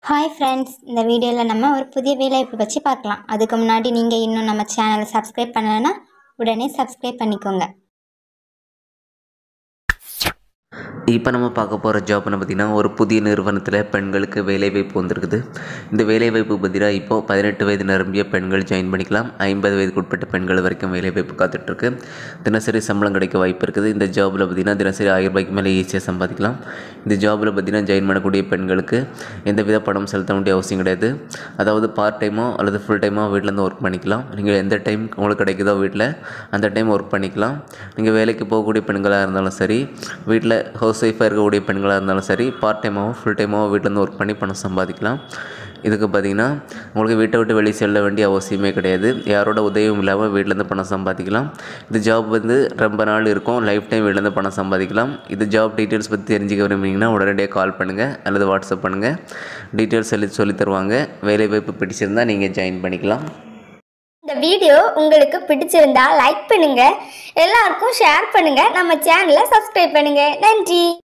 hi friends இந்த வீடியோவில் நம்ம ஒரு புதிய வேலைவாய்ப்பு பற்றி பார்க்கலாம் அதுக்கு முன்னாடி நீங்கள் இன்னும் நம்ம சேனலை சப்ஸ்கிரைப் பண்ணலைன்னா உடனே சப்ஸ்கிரைப் பண்ணிக்கோங்க இப்போ நம்ம பார்க்க போகிற ஜாப்னு பார்த்திங்கன்னா ஒரு புதிய நிறுவனத்தில் பெண்களுக்கு வேலைவாய்ப்பு வந்திருக்குது இந்த வேலைவாய்ப்பு பார்த்தீங்கன்னா இப்போது பதினெட்டு வயது நிரம்பிய பெண்கள் ஜாயின் பண்ணிக்கலாம் ஐம்பது வயதுக்கு உட்பட்ட பெண்கள் வரைக்கும் வேலைவாய்ப்பு காத்துட்ருக்கு தினசரி சம்பளம் கிடைக்க வாய்ப்பு இருக்குது இந்த ஜாபில் பார்த்திங்கன்னா தினசரி ஆயிரம் ரூபாய்க்கு மேலே ஈஸியாக சம்பாதிக்கலாம் இந்த ஜாபில் பார்த்திங்கன்னா ஜாயின் பண்ணக்கூடிய பெண்களுக்கு எந்தவித பணம் செலுத்த வேண்டிய அவசியம் கிடையாது அதாவது பார்ட் டைமோ அல்லது ஃபுல் டைமோ வீட்டிலேருந்து ஒர்க் பண்ணிக்கலாம் நீங்கள் எந்த டைம் உங்களுக்கு கிடைக்குதோ வீட்டில் அந்த டைம் ஒர்க் பண்ணிக்கலாம் நீங்கள் வேலைக்கு போகக்கூடிய பெண்களாக இருந்தாலும் சரி வீட்டில் ஹவுஸ் ஒய்ஃபாக இருக்கக்கூடிய பெண்களாக இருந்தாலும் சரி பார்ட் டைமாகவும் ஃபுல் டைமாகவும் வீட்டிலேருந்து ஒர்க் பண்ணி பணம் சம்பாதிக்கலாம் இதுக்கு பார்த்தீங்கன்னா உங்களுக்கு வீட்டை விட்டு வெளியே செல்ல வேண்டிய அவசியமே கிடையாது யாரோட உதவியும் இல்லாமல் வீட்டிலேருந்து பணம் சம்பாதிக்கலாம் இந்த ஜாப் வந்து ரொம்ப நாள் இருக்கும் லைஃப் டைம் வீட்டிலேருந்து பணம் சம்பாதிக்கலாம் இது ஜாப் டீட்டெயில்ஸ் பற்றி தெரிஞ்சுக்க விரும்புனீங்கன்னா உடனடியாக கால் பண்ணுங்கள் அல்லது வாட்ஸ்அப் பண்ணுங்கள் டீட்டெயில்ஸ் சொல்லி சொல்லி தருவாங்க வேலைவாய்ப்பு பிடிச்சிருந்தால் நீங்கள் ஜாயின் பண்ணிக்கலாம் இந்த வீடியோ உங்களுக்கு பிடிச்சிருந்தா லைக் பண்ணுங்க எல்லாருக்கும் ஷேர் பண்ணுங்க நம்ம சேனலை சப்ஸ்கிரைப் பண்ணுங்க நன்றி